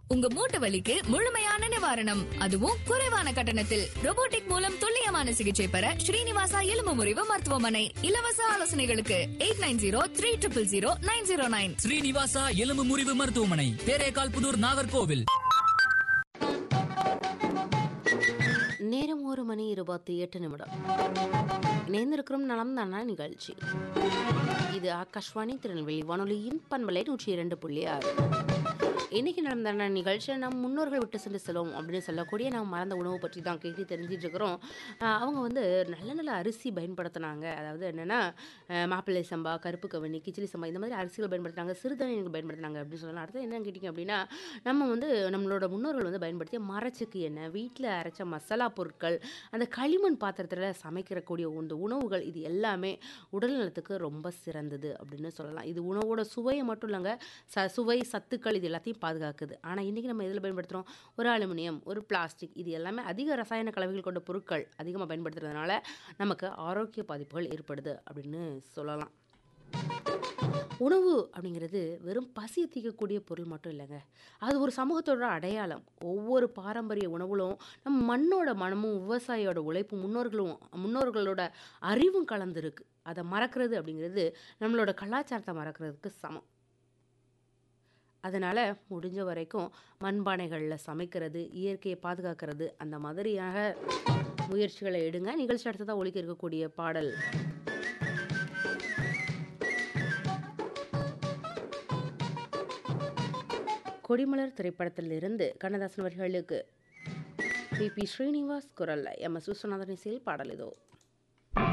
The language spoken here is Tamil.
உங்க மூட்டு வலிக்கு முழுமையான நிவாரணம் அதுவும் குறைவான கட்டணத்தில் robotic மூலம் துல்லியமான சிகிச்சை பெற ஸ்ரீனிவாசா எலும்பு முறிவு மருத்துவமனை இலவச ஆலோசனைகளுக்கு eight nine zero three triple zero nine zero nine Srinivasa எலும்பு முறிவு மருத்துவமனை தேரேகால் புதூர் நாகர்கோவில் நேரம் ஒரு மணி இருபத்தி எட்டு நிமிடம் இணைந்திருக்கிறோம் நலம் தானா நிகழ்ச்சி இது ஆகாஷ்வாணி திருநெல்வேலி வானொலியின் பண்பலை நூற்றி இரண்டு புள்ளி ஆறு இன்னைக்கு நடந்த நிகழ்ச்சியில் நம் முன்னோர்கள் விட்டு சென்று செல்வோம் அப்படின்னு சொல்லக்கூடிய நாம் மறந்த உணவு பற்றி தான் கேட்டு தெரிஞ்சிட்டு இருக்கிறோம் ஆஹ் அவங்க வந்து நல்ல நல்ல அரிசி பயன்படுத்தினாங்க அதாவது என்னென்னா மாப்பிள்ளை சம்பா கருப்பு கவனி கிச்சிலி சம்பா இந்த மாதிரி அரிசிகள் பயன்படுத்தினாங்க சிறுதானியங்கள் பயன்படுத்தினாங்க அப்படின்னு சொல்லலாம் அடுத்து என்னன்னு கேட்டிங்க அப்படின்னா நம்ம வந்து நம்மளோட முன்னோர்கள் வந்து பயன்படுத்திய மரச்சக்கு எண்ணெய் வீட்டில் அரைச்ச மசாலா பொருட்கள் அந்த களிமண் பாத்திரத்தில் சமைக்கிறக்கூடிய இந்த உணவுகள் இது எல்லாமே உடல் நலத்துக்கு ரொம்ப சிறந்தது அப்படின்னு சொல்லலாம் இது உணவோட சுவையை மட்டும் இல்லைங்க ச சுவை சத்துக்கள் இது எல்லாத்தையும் பாதுகாக்குது ஆனால் இன்றைக்கி நம்ம எதில் பயன்படுத்துகிறோம் ஒரு அலுமினியம் ஒரு பிளாஸ்டிக் இது எல்லாமே அதிக ரசாயன கலவைகள் கொண்ட பொருட்கள் அதிகமாக பயன்படுத்துறதுனால நமக்கு ஆரோக்கிய பாதிப்புகள் ஏற்படுது அப்படின்னு சொல்லலாம் உணவு அப்படிங்கிறது வெறும் பசியை தீர்க்கக்கூடிய பொருள் மட்டும் இல்லைங்க அது ஒரு சமூகத்தோட அடையாளம் ஒவ்வொரு பாரம்பரிய உணவுலும் நம்ம மண்ணோட மனமும் விவசாயியோட உழைப்பும் முன்னோர்களும் முன்னோர்களோட அறிவும் கலந்துருக்கு அதை மறக்கிறது அப்படிங்கிறது நம்மளோட கலாச்சாரத்தை மறக்கிறதுக்கு சமம் அதனால் முடிஞ்ச வரைக்கும் மண்பானைகளில் சமைக்கிறது இயற்கையை பாதுகாக்கிறது அந்த மாதிரியாக முயற்சிகளை எடுங்க நிகழ்ச்சி அடுத்ததாக ஒழிக்க இருக்கக்கூடிய பாடல் கொடிமலர் திரைப்படத்திலிருந்து கண்ணதாசன் அவர்களுக்கு பி பி ஸ்ரீனிவாஸ் குரல்ல எம் எஸ் விஸ்வநாதன் இசையில் பாடல் இதோ